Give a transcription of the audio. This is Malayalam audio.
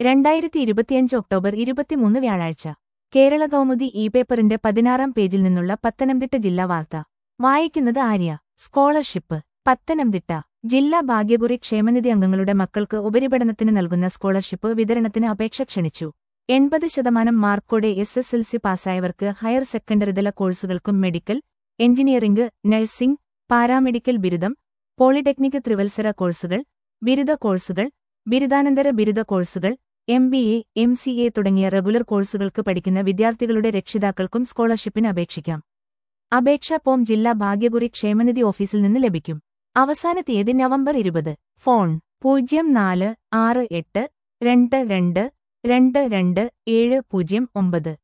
രണ്ടായിരത്തി ഇരുപത്തിയഞ്ച് ഒക്ടോബർ ഇരുപത്തിമൂന്ന് വ്യാഴാഴ്ച കേരള കൗമുദി ഇ പേപ്പറിന്റെ പതിനാറാം പേജിൽ നിന്നുള്ള പത്തനംതിട്ട ജില്ലാ വാർത്ത വായിക്കുന്നത് ആര്യ സ്കോളർഷിപ്പ് പത്തനംതിട്ട ജില്ലാ ഭാഗ്യകുറി ക്ഷേമനിധി അംഗങ്ങളുടെ മക്കൾക്ക് ഉപരിപഠനത്തിന് നൽകുന്ന സ്കോളർഷിപ്പ് വിതരണത്തിന് അപേക്ഷ ക്ഷണിച്ചു എൺപത് ശതമാനം മാർക്കോടെ എസ് എസ് എൽ സി പാസ്സായവർക്ക് ഹയർ സെക്കൻഡറിതല കോഴ്സുകൾക്കും മെഡിക്കൽ എഞ്ചിനീയറിംഗ് നഴ്സിംഗ് പാരാമെഡിക്കൽ ബിരുദം പോളിടെക്നിക് ത്രിവത്സര കോഴ്സുകൾ ബിരുദ കോഴ്സുകൾ ബിരുദാനന്തര ബിരുദ കോഴ്സുകൾ M B A M C A തുടങ്ങിയ റെഗുലർ കോഴ്സുകൾക്ക് പഠിക്കുന്ന വിദ്യാർത്ഥികളുടെ രക്ഷിതാക്കൾക്കും സ്കോളർഷിപ്പിന് അപേക്ഷിക്കാം അപേക്ഷാ ഫോം ജില്ലാ ഭാഗ്യകുറി ക്ഷേമനിധി ഓഫീസിൽ നിന്ന് ലഭിക്കും അവസാന തീയതി നവംബർ ഇരുപത് ഫോൺ പൂജ്യം നാല് ആറ് എട്ട് രണ്ട് രണ്ട് രണ്ട് രണ്ട് ഏഴ് പൂജ്യം ഒമ്പത്